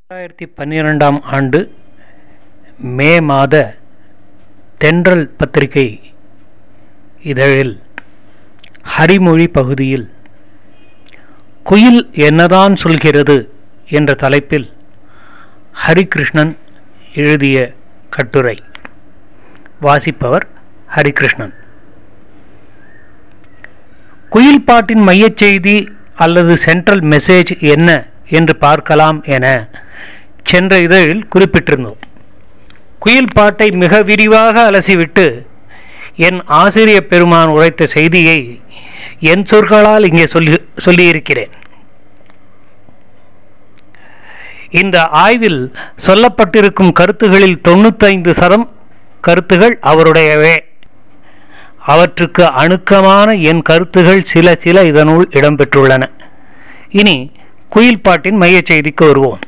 ரெண்டாயிரத்தி பன்னிரெண்டாம் ஆண்டு மே மாத தென்றல் பத்திரிகை இதழில் ஹரிமொழி பகுதியில் குயில் என்னதான் சொல்கிறது என்ற தலைப்பில் ஹரிகிருஷ்ணன் எழுதிய கட்டுரை வாசிப்பவர் ஹரிகிருஷ்ணன் குயில் பாட்டின் மையச் செய்தி அல்லது சென்ட்ரல் மெசேஜ் என்ன என்று பார்க்கலாம் என சென்ற இதழில் குறிப்பிட்டிருந்தோம் குயில் பாட்டை மிக விரிவாக அலசிவிட்டு என் ஆசிரிய பெருமான் உரைத்த செய்தியை என் சொற்களால் இங்கே சொல்லி சொல்லியிருக்கிறேன் இந்த ஆய்வில் சொல்லப்பட்டிருக்கும் கருத்துகளில் தொண்ணூத்தைந்து சதம் கருத்துகள் அவருடையவே அவற்றுக்கு அணுக்கமான என் கருத்துகள் சில சில இதனுள் இடம்பெற்றுள்ளன இனி குயில் பாட்டின் மையச் செய்திக்கு வருவோம்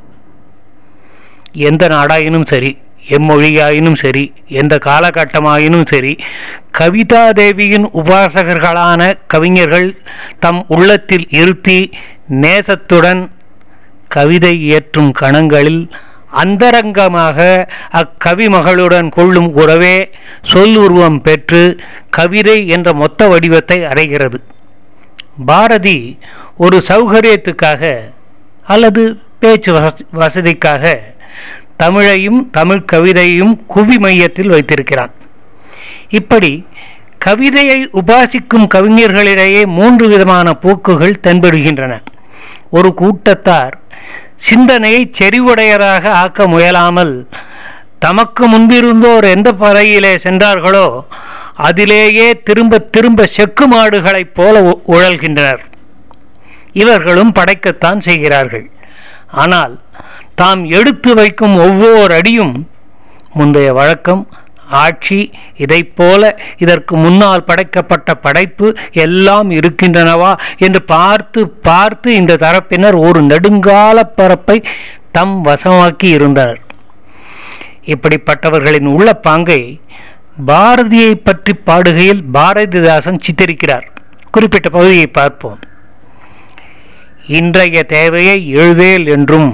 எந்த நாடாயினும் சரி எம்மொழியாயினும் சரி எந்த காலகட்டமாயினும் சரி கவிதா தேவியின் உபாசகர்களான கவிஞர்கள் தம் உள்ளத்தில் இருத்தி நேசத்துடன் கவிதை இயற்றும் கணங்களில் அந்தரங்கமாக அக்கவி மகளுடன் கொள்ளும் உறவே சொல் உருவம் பெற்று கவிதை என்ற மொத்த வடிவத்தை அடைகிறது பாரதி ஒரு சௌகரியத்துக்காக அல்லது பேச்சு வசதிக்காக தமிழையும் தமிழ் கவிதையும் குவி மையத்தில் வைத்திருக்கிறான் இப்படி கவிதையை உபாசிக்கும் கவிஞர்களிடையே மூன்று விதமான போக்குகள் தென்படுகின்றன ஒரு கூட்டத்தார் சிந்தனையை செறிவுடையதாக ஆக்க முயலாமல் தமக்கு முன்பிருந்தோர் எந்த பறையிலே சென்றார்களோ அதிலேயே திரும்ப திரும்ப செக்கு மாடுகளைப் போல உழல்கின்றனர் இவர்களும் படைக்கத்தான் செய்கிறார்கள் ஆனால் தாம் எடுத்து வைக்கும் ஒவ்வொரு அடியும் முந்தைய வழக்கம் ஆட்சி இதைப்போல இதற்கு முன்னால் படைக்கப்பட்ட படைப்பு எல்லாம் இருக்கின்றனவா என்று பார்த்து பார்த்து இந்த தரப்பினர் ஒரு நெடுங்கால பரப்பை தம் வசமாக்கி இருந்தனர் இப்படிப்பட்டவர்களின் உள்ள பாங்கை பாரதியை பற்றி பாடுகையில் பாரதிதாசன் சித்தரிக்கிறார் குறிப்பிட்ட பகுதியை பார்ப்போம் இன்றைய தேவையை எழுதேல் என்றும்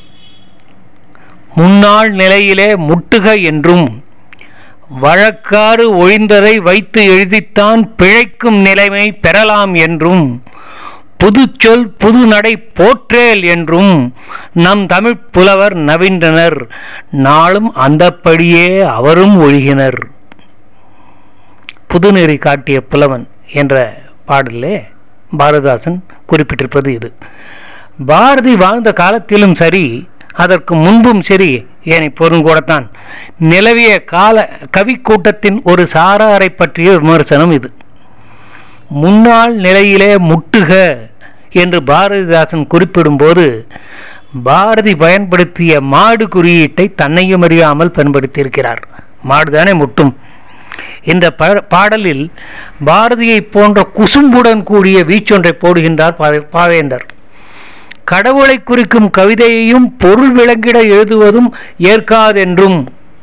முன்னாள் நிலையிலே முட்டுக என்றும் வழக்காறு ஒழிந்ததை வைத்து எழுதித்தான் பிழைக்கும் நிலைமை பெறலாம் என்றும் புதுச்சொல் புது நடை போற்றேல் என்றும் நம் தமிழ் புலவர் நவின்றனர் நாளும் அந்தப்படியே அவரும் ஒழுகினர் புதுநெறி காட்டிய புலவன் என்ற பாடலே பாரதிதாசன் குறிப்பிட்டிருப்பது இது பாரதி வாழ்ந்த காலத்திலும் சரி அதற்கு முன்பும் சரி ஏன் இப்போதும் கூடத்தான் நிலவிய கால கவி கூட்டத்தின் ஒரு சாராரை பற்றிய விமர்சனம் இது முன்னாள் நிலையிலே முட்டுக என்று பாரதிதாசன் குறிப்பிடும்போது பாரதி பயன்படுத்திய மாடு குறியீட்டை தன்னையும் அறியாமல் பயன்படுத்தியிருக்கிறார் மாடுதானே முட்டும் இந்த பாடலில் பாரதியை போன்ற குசும்புடன் கூடிய வீச்சொன்றை போடுகின்றார் பாவேந்தர் கடவுளை குறிக்கும் கவிதையையும் பொருள் விளங்கிட எழுதுவதும் ஏற்காதென்றும்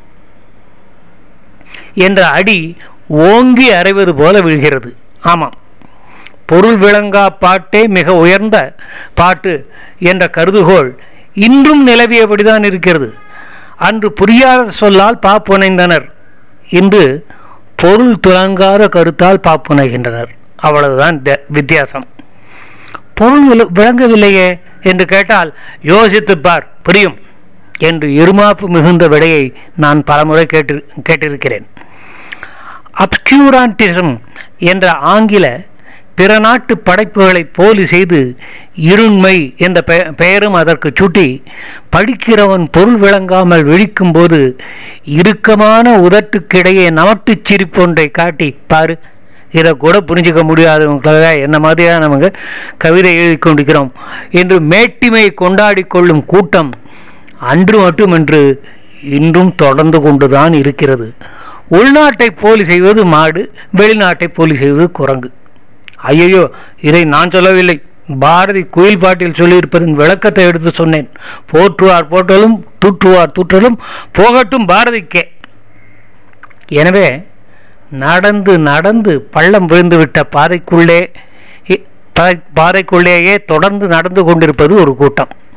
என்ற அடி ஓங்கி அறைவது போல விழுகிறது ஆமாம் பொருள் விளங்கா பாட்டே மிக உயர்ந்த பாட்டு என்ற கருதுகோள் இன்றும் நிலவியபடிதான் இருக்கிறது அன்று புரியாத சொல்லால் பாப்புனைந்தனர் இன்று பொருள் துலங்காத கருத்தால் பாப்புனைகின்றனர் அவ்வளவுதான் வித்தியாசம் பொருள் விளங்கவில்லையே என்று கேட்டால் யோசித்துப்பார் புரியும் என்று இருமாப்பு மிகுந்த விடையை நான் பலமுறை கேட்டு கேட்டிருக்கிறேன் அப்ஸ்கியூரான்டிசம் என்ற ஆங்கில பிற நாட்டு படைப்புகளை போலி செய்து இருண்மை என்ற பெயரும் அதற்கு சுட்டி படிக்கிறவன் பொருள் விளங்காமல் விழிக்கும் போது இறுக்கமான உதட்டுக்கிடையே நமட்டுச் சிரிப்பொன்றை காட்டி பாரு இதை கூட புரிஞ்சிக்க முடியாதவங்களாக என்ன மாதிரியாக நமக்கு கவிதை எழுதி கொண்டிருக்கிறோம் என்று மேட்டிமை கொண்டாடி கொள்ளும் கூட்டம் அன்று மட்டுமின்று இன்றும் தொடர்ந்து கொண்டுதான் இருக்கிறது உள்நாட்டை போலி செய்வது மாடு வெளிநாட்டை போலி செய்வது குரங்கு ஐயையோ இதை நான் சொல்லவில்லை பாரதி குயில் பாட்டில் சொல்லியிருப்பதன் விளக்கத்தை எடுத்து சொன்னேன் போற்றுவார் போற்றலும் தூற்றுவார் தூற்றலும் போகட்டும் பாரதிக்கே எனவே நடந்து நடந்து பள்ளம் விழுந்துவிட்ட பாதைக்குள்ளே இ- பா- பாதைக்குள்ளேயே தொடர்ந்து நடந்து கொண்டிருப்பது ஒரு கூட்டம்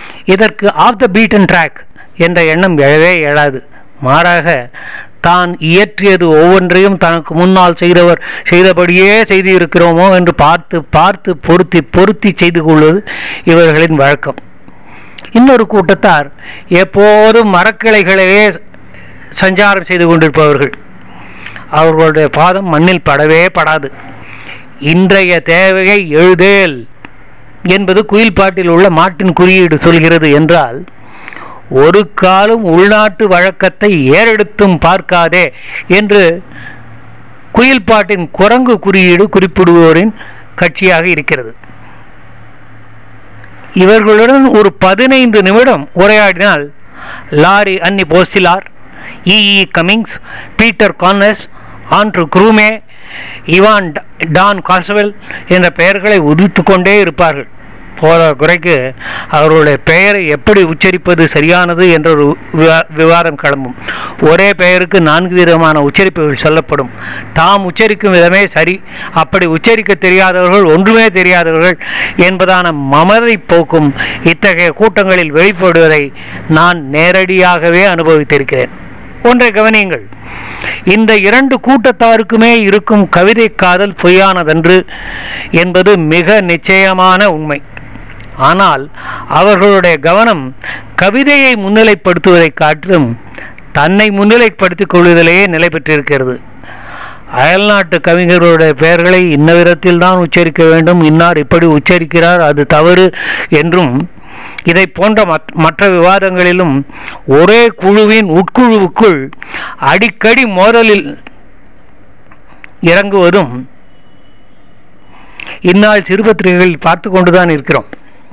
இதற்கு ஆஃப் த பீட்டன் ட்ராக் என்ற எண்ணம் எழவே எழாது மாறாக தான் இயற்றியது ஒவ்வொன்றையும் தனக்கு முன்னால் செய்தவர் செய்தபடியே செய்து இருக்கிறோமோ என்று பார்த்து பார்த்து பொருத்தி பொருத்தி செய்து கொள்வது இவர்களின் வழக்கம் இன்னொரு கூட்டத்தார் எப்போதும் மரக்கிளைகளிலே சஞ்சாரம் செய்து கொண்டிருப்பவர்கள் அவர்களுடைய பாதம் மண்ணில் படவே படாது இன்றைய தேவையை எழுதேல் என்பது குயில் பாட்டில் உள்ள மாட்டின் குறியீடு சொல்கிறது என்றால் ஒரு காலம் உள்நாட்டு வழக்கத்தை ஏறெடுத்தும் பார்க்காதே என்று குயில் பாட்டின் குரங்கு குறியீடு குறிப்பிடுவோரின் கட்சியாக இருக்கிறது இவர்களுடன் ஒரு பதினைந்து நிமிடம் உரையாடினால் லாரி அன்னி போசிலார் இஇ கமிங்ஸ் பீட்டர் கான்னஸ் ஆண்ட்ரு குரூமே இவான் ட- டான் காஸ்வெல் என்ற பெயர்களை உதித்து கொண்டே இருப்பார்கள் போற குறைக்கு அவர்களுடைய பெயரை எப்படி உச்சரிப்பது சரியானது என்ற ஒரு விவா- விவாதம் கிளம்பும் ஒரே பெயருக்கு நான்கு விதமான உச்சரிப்புகள் சொல்லப்படும் தாம் உச்சரிக்கும் விதமே சரி அப்படி உச்சரிக்க தெரியாதவர்கள் ஒன்றுமே தெரியாதவர்கள் என்பதான மமதை போக்கும் இத்தகைய கூட்டங்களில் வெளிப்படுவதை நான் நேரடியாகவே அனுபவித்திருக்கிறேன் ஒன்றை கவனியுங்கள் இந்த இரண்டு கூட்டத்தாருக்குமே இருக்கும் கவிதை காதல் பொய்யானதன்று என்பது மிக நிச்சயமான உண்மை ஆனால் அவர்களுடைய கவனம் கவிதையை முன்னிலைப்படுத்துவதைக் காட்டிலும் தன்னை முன்னிலைப்படுத்திக் கொள்வதிலேயே நிலை பெற்றிருக்கிறது அயல்நாட்டு கவிஞர்களுடைய பெயர்களை இன்ன விதத்தில் தான் உச்சரிக்க வேண்டும் இன்னார் இப்படி உச்சரிக்கிறார் அது தவறு என்றும் இதை போன்ற மத்- மற்ற விவாதங்களிலும் ஒரே குழுவின் உட்குழுவுக்குள் அடிக்கடி மோதலில் இறங்குவதும் இந்நாள் சிறுபத்திரிகைகளில் பார்த்து கொண்டுதான் இருக்கிறோம்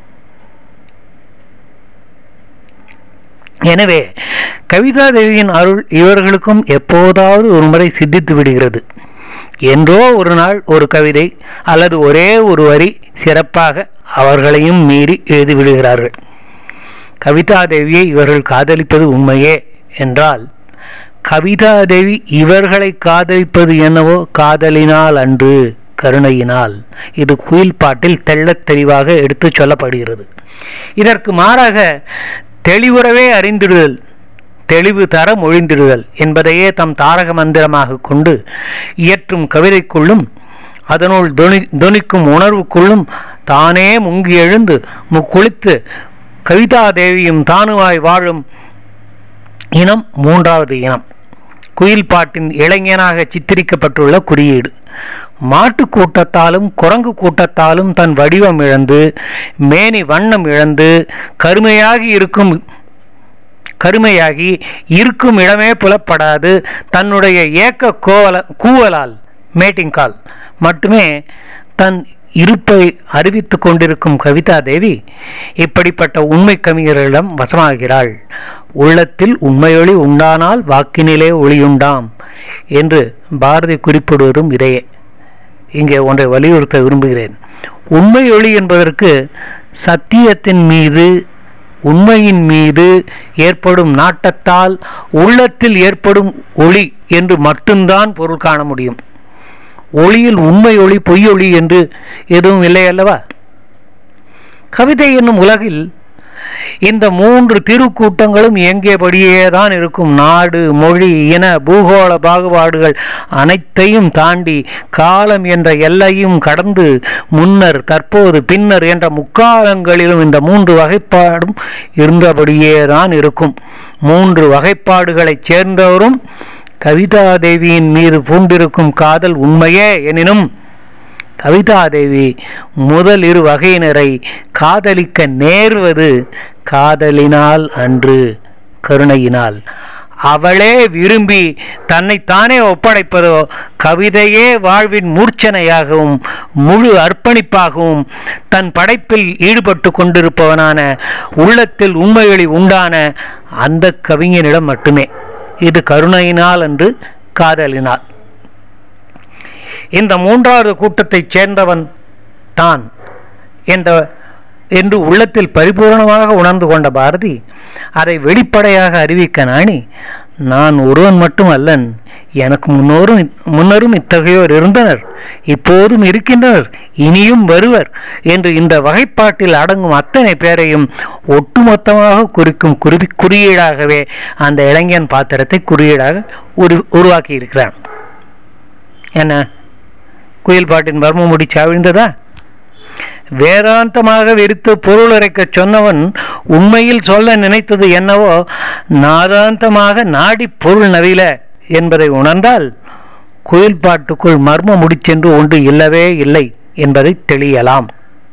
எனவே கவிதா தேவியின் அருள் இவர்களுக்கும் எப்போதாவது ஒரு முறை சித்தித்து விடுகிறது என்றோ ஒரு நாள் ஒரு கவிதை அல்லது ஒரே ஒரு வரி சிறப்பாக அவர்களையும் மீறி எழுதி விடுகிறார்கள் கவிதா தேவியை இவர்கள் காதலிப்பது உண்மையே என்றால் கவிதா தேவி இவர்களை காதலிப்பது என்னவோ காதலினால் அன்று கருணையினால் இது குயில் பாட்டில் தெள்ளத் தெளிவாக எடுத்துச் சொல்லப்படுகிறது இதற்கு மாறாக தெளிவுறவே அறிந்திடுதல் தெளிவு தர மொழிந்திடுதல் என்பதையே தம் தாரக மந்திரமாக கொண்டு இயற்றும் கவிதைக்குள்ளும் அதனுள் தொனி தொனிக்கும் உணர்வுக்குள்ளும் தானே முங்கி எழுந்து முக்குளித்து கவிதா தேவியும் தானுவாய் வாழும் இனம் மூன்றாவது இனம் குயில் பாட்டின் இளைஞனாக சித்தரிக்கப்பட்டுள்ள குறியீடு மாட்டு கூட்டத்தாலும் குரங்கு கூட்டத்தாலும் தன் வடிவம் இழந்து மேனி வண்ணம் இழந்து கருமையாகி இருக்கும் கருமையாகி இருக்கும் இடமே புலப்படாது தன்னுடைய ஏக்க கோவல கூவலால் மேட்டிங் கால் மட்டுமே தன் இருப்பை அறிவித்துக் கொண்டிருக்கும் கவிதா தேவி இப்படிப்பட்ட உண்மை கவிஞர்களிடம் வசமாகிறாள் உள்ளத்தில் உண்மையொளி உண்டானால் வாக்கினிலே ஒளியுண்டாம் என்று பாரதி குறிப்பிடுவதும் இதையே இங்கே ஒன்றை வலியுறுத்த விரும்புகிறேன் உண்மை ஒளி என்பதற்கு சத்தியத்தின் மீது உண்மையின் மீது ஏற்படும் நாட்டத்தால் உள்ளத்தில் ஏற்படும் ஒளி என்று மட்டும்தான் பொருள் காண முடியும் ஒளியில் உண்மை ஒளி பொய் ஒளி என்று எதுவும் இல்லை அல்லவா கவிதை என்னும் உலகில் இந்த மூன்று திருக்கூட்டங்களும் இயங்கியபடியே தான் இருக்கும் நாடு மொழி இன பூகோள பாகுபாடுகள் அனைத்தையும் தாண்டி காலம் என்ற எல்லையும் கடந்து முன்னர் தற்போது பின்னர் என்ற முக்காலங்களிலும் இந்த மூன்று வகைப்பாடும் இருந்தபடியே தான் இருக்கும் மூன்று வகைப்பாடுகளைச் சேர்ந்தவரும் கவிதா தேவியின் மீது பூண்டிருக்கும் காதல் உண்மையே எனினும் கவிதாதேவி முதல் இரு வகையினரை காதலிக்க நேர்வது காதலினால் அன்று கருணையினால் அவளே விரும்பி தன்னைத்தானே ஒப்படைப்பதோ கவிதையே வாழ்வின் மூர்ச்சனையாகவும் முழு அர்ப்பணிப்பாகவும் தன் படைப்பில் ஈடுபட்டு கொண்டிருப்பவனான உள்ளத்தில் உண்மைகளை உண்டான அந்த கவிஞனிடம் மட்டுமே இது கருணையினால் அன்று காதலினால் இந்த மூன்றாவது கூட்டத்தைச் சேர்ந்தவன் தான் என்ற என்று உள்ளத்தில் பரிபூர்ணமாக உணர்ந்து கொண்ட பாரதி அதை வெளிப்படையாக அறிவிக்க நாணி நான் ஒருவன் மட்டும் அல்லன் எனக்கு முன்னோரும் முன்னரும் இத்தகையோர் இருந்தனர் இப்போதும் இருக்கின்றனர் இனியும் வருவர் என்று இந்த வகைப்பாட்டில் அடங்கும் அத்தனை பேரையும் ஒட்டுமொத்தமாக குறிக்கும் குறி குறியீடாகவே அந்த இளைஞன் பாத்திரத்தை குறியீடாக உரு உருவாக்கி இருக்கிறான் என்ன குயில் பாட்டின் மர்மம் முடிச்சு அவிழ்ந்ததா வேதாந்தமாக வெறுத்து பொருளுரைக்கச் சொன்னவன் உண்மையில் சொல்ல நினைத்தது என்னவோ நாதாந்தமாக நாடி பொருள் நவில என்பதை உணர்ந்தால் குயில் பாட்டுக்குள் மர்ம முடிச்சென்று ஒன்று இல்லவே இல்லை என்பதை தெளியலாம்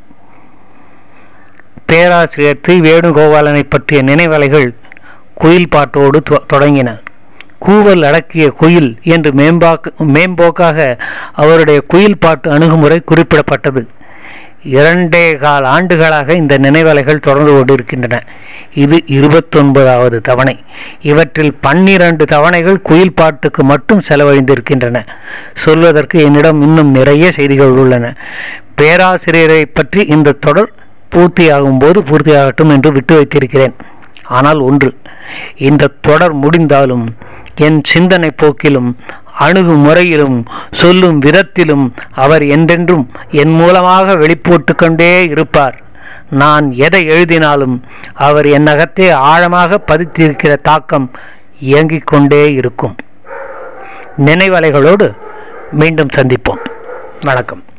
பேராசிரியர் தி வேணுகோபாலனை பற்றிய நினைவலைகள் குயில் பாட்டோடு தொ- தொடங்கின கூவல் அடக்கிய குயில் என்று மேம்பாக்கு மேம்போக்காக அவருடைய குயில் பாட்டு அணுகுமுறை குறிப்பிடப்பட்டது இரண்டே கால் ஆண்டுகளாக இந்த நினைவலைகள் தொடர்ந்து கொண்டிருக்கின்றன இது இருபத்தொன்பதாவது தவணை இவற்றில் பன்னிரண்டு தவணைகள் குயில் பாட்டுக்கு மட்டும் செலவழிந்திருக்கின்றன சொல்வதற்கு என்னிடம் இன்னும் நிறைய செய்திகள் உள்ளன பேராசிரியரை பற்றி இந்த தொடர் பூர்த்தியாகும் போது பூர்த்தியாகட்டும் என்று விட்டு வைத்திருக்கிறேன் ஆனால் ஒன்று இந்த தொடர் முடிந்தாலும் என் சிந்தனை போக்கிலும் அணுகுமுறையிலும் சொல்லும் விதத்திலும் அவர் என்றென்றும் என் மூலமாக வெளிப்போட்டு கொண்டே இருப்பார் நான் எதை எழுதினாலும் அவர் என் அகத்தே ஆழமாக பதித்திருக்கிற தாக்கம் இயங்கிக் கொண்டே இருக்கும் நினைவலைகளோடு மீண்டும் சந்திப்போம் வணக்கம்